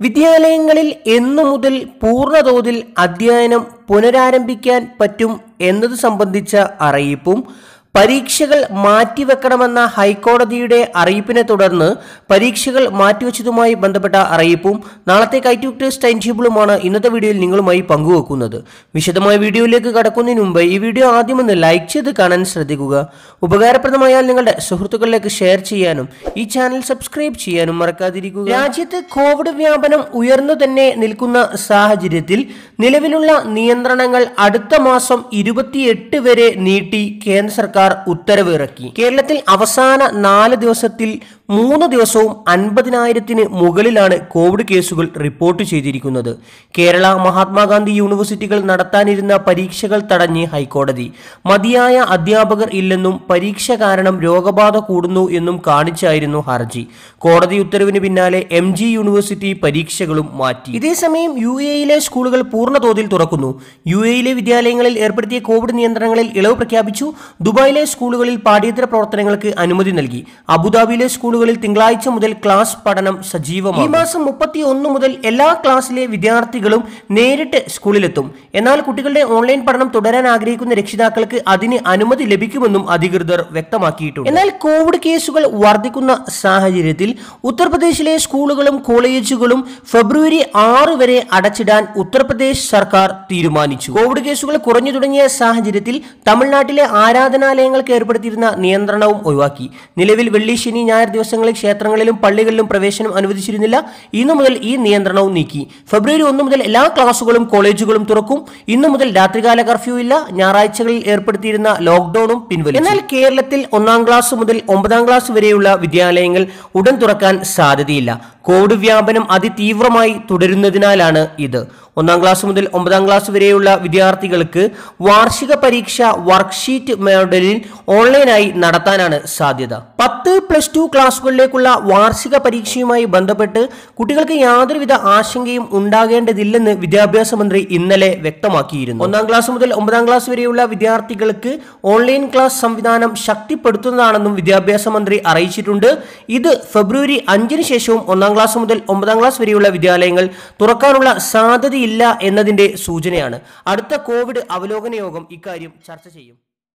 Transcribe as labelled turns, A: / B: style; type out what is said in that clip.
A: വിദ്യാലയങ്ങളിൽ എന്നു മുതൽ പൂർണ്ണതോതിൽ അധ്യയനം പുനരാരംഭിക്കാൻ പറ്റും എന്നത് സംബന്ധിച്ച അറിയിപ്പും പരീക്ഷകൾ മാറ്റിവെക്കണമെന്ന ഹൈക്കോടതിയുടെ അറിയിപ്പിനെ തുടർന്ന് പരീക്ഷകൾ മാറ്റിവെച്ചതുമായി ബന്ധപ്പെട്ട അറിയിപ്പും നാളത്തെ കൈറ്റ്യൂക്ടേഴ്സ് ടൈം ടേബിളുമാണ് ഇന്നത്തെ വീഡിയോയിൽ നിങ്ങളുമായി പങ്കുവെക്കുന്നത് വിശദമായ വീഡിയോയിലേക്ക് കടക്കുന്നതിന് മുമ്പ് ഈ വീഡിയോ ആദ്യം ഒന്ന് ലൈക്ക് ചെയ്ത് കാണാൻ ശ്രദ്ധിക്കുക ഉപകാരപ്രദമായാൽ നിങ്ങളുടെ സുഹൃത്തുക്കളിലേക്ക് ഷെയർ ചെയ്യാനും ഈ ചാനൽ സബ്സ്ക്രൈബ് ചെയ്യാനും മറക്കാതിരിക്കുക രാജ്യത്ത് കോവിഡ് വ്യാപനം ഉയർന്നു തന്നെ നിൽക്കുന്ന സാഹചര്യത്തിൽ നിലവിലുള്ള നിയന്ത്രണങ്ങൾ അടുത്ത മാസം ഇരുപത്തിയെട്ട് വരെ നീട്ടി കേന്ദ്ര സർക്കാർ ഉത്തരവ് ഇറക്കി കേരളത്തിൽ അവസാന നാല് ദിവസത്തിൽ മൂന്ന് ദിവസവും അൻപതിനായിരത്തിന് മുകളിലാണ് കോവിഡ് കേസുകൾ റിപ്പോർട്ട് ചെയ്തിരിക്കുന്നത് കേരള മഹാത്മാഗാന്ധി യൂണിവേഴ്സിറ്റികൾ നടത്താനിരുന്ന പരീക്ഷകൾ തടഞ്ഞ് ഹൈക്കോടതി മതിയായ അധ്യാപകർ ഇല്ലെന്നും പരീക്ഷ കാരണം രോഗബാധ കൂടുന്നു എന്നും കാണിച്ചായിരുന്നു ഹർജി കോടതി ഉത്തരവിന് പിന്നാലെ എം ജി യൂണിവേഴ്സിറ്റി പരീക്ഷകളും മാറ്റി ഇതേസമയം യു എയിലെ സ്കൂളുകൾ പൂർണ്ണതോതിൽ തുറക്കുന്നു യു എയിലെ വിദ്യാലയങ്ങളിൽ ഏർപ്പെടുത്തിയ കോവിഡ് നിയന്ത്രണങ്ങളിൽ ഇളവ് പ്രഖ്യാപിച്ചു ദുബായിലെ സ്കൂളുകളിൽ പാഠ്യേതര പ്രവർത്തനങ്ങൾക്ക് അനുമതി നൽകി അബുദാബിയിലെ സ്കൂളുകളിൽ തിങ്കളാഴ്ച മുതൽ ക്ലാസ് പഠനം സജീവമാണ് ഈ മാസം മുപ്പത്തി ഒന്ന് മുതൽ എല്ലാ ക്ലാസ്സിലെ വിദ്യാർത്ഥികളും നേരിട്ട് സ്കൂളിലെത്തും എന്നാൽ കുട്ടികളുടെ ഓൺലൈൻ പഠനം തുടരാൻ ആഗ്രഹിക്കുന്ന രക്ഷിതാക്കൾക്ക് അതിന് അനുമതി ലഭിക്കുമെന്നും അധികൃതർ വ്യക്തമാക്കിയിട്ടുണ്ട് എന്നാൽ കോവിഡ് കേസുകൾ വർദ്ധിക്കുന്ന സാഹചര്യത്തിൽ ഉത്തർപ്രദേശിലെ സ്കൂളുകളും കോളേജുകളും ഫെബ്രുവരി ആറ് വരെ അടച്ചിടാൻ ഉത്തർപ്രദേശ് സർക്കാർ തീരുമാനിച്ചു കോവിഡ് കേസുകൾ കുറഞ്ഞു തുടങ്ങിയ സാഹചര്യത്തിൽ തമിഴ്നാട്ടിലെ ആരാധനാലയങ്ങൾക്ക് ഏർപ്പെടുത്തിയിരുന്ന നിയന്ത്രണവും ഒഴിവാക്കി നിലവിൽ വെള്ളി ശനി ഞായർ ദിവസങ്ങളിൽ ക്ഷേത്രങ്ങളിലും പള്ളികളിലും പ്രവേശനം അനുവദിച്ചിരുന്നില്ല ഇന്നു മുതൽ ഈ നിയന്ത്രണവും നീക്കി ഫെബ്രുവരി ഒന്ന് മുതൽ എല്ലാ ക്ലാസുകളും കോളേജുകളും തുറക്കും ഇന്നു മുതൽ രാത്രികാല കർഫ്യൂ ഇല്ല ഞായറാഴ്ചകളിൽ ഏർപ്പെടുത്തിയിരുന്ന ലോക്ക്ഡൌണും പിൻവലിച്ചു എന്നാൽ കേരളത്തിൽ ഒന്നാം ക്ലാസ് മുതൽ ഒമ്പതാം ക്ലാസ് വരെയുള്ള വിദ്യാലയങ്ങൾ ഉടൻ തുറക്കാൻ സാധ്യതയില്ല കോവിഡ് വ്യാപനം അതിതീവ്രമായി തുടരുന്നതിനാലാണ് ഇത് ഒന്നാം ക്ലാസ് മുതൽ ഒമ്പതാം ക്ലാസ് വരെയുള്ള വിദ്യാർത്ഥികൾക്ക് വാർഷിക പരീക്ഷ വർക്ക്ഷീറ്റ് മോഡലിൽ ഓൺലൈനായി നടത്താനാണ് സാധ്യത പത്ത് പ്ലസ് ടു ക്ലാസ്സുകളിലേക്കുള്ള വാർഷിക പരീക്ഷയുമായി ബന്ധപ്പെട്ട് കുട്ടികൾക്ക് യാതൊരുവിധ ആശങ്കയും ഉണ്ടാകേണ്ടതില്ലെന്ന് വിദ്യാഭ്യാസ മന്ത്രി ഇന്നലെ വ്യക്തമാക്കിയിരുന്നു ഒന്നാം ക്ലാസ് മുതൽ ഒമ്പതാം ക്ലാസ് വരെയുള്ള വിദ്യാർത്ഥികൾക്ക് ഓൺലൈൻ ക്ലാസ് സംവിധാനം ശക്തിപ്പെടുത്തുന്നതാണെന്നും വിദ്യാഭ്യാസ മന്ത്രി അറിയിച്ചിട്ടുണ്ട് ഇത് ഫെബ്രുവരി അഞ്ചിന് ശേഷവും ഒന്നാം ക്ലാസ് മുതൽ ഒമ്പതാം ക്ലാസ് വരെയുള്ള വിദ്യാലയങ്ങൾ തുറക്കാനുള്ള സാധ്യതയില്ല എന്നതിന്റെ സൂചനയാണ് അടുത്ത കോവിഡ് അവലോകന യോഗം ഇക്കാര്യം ചർച്ച ചെയ്യും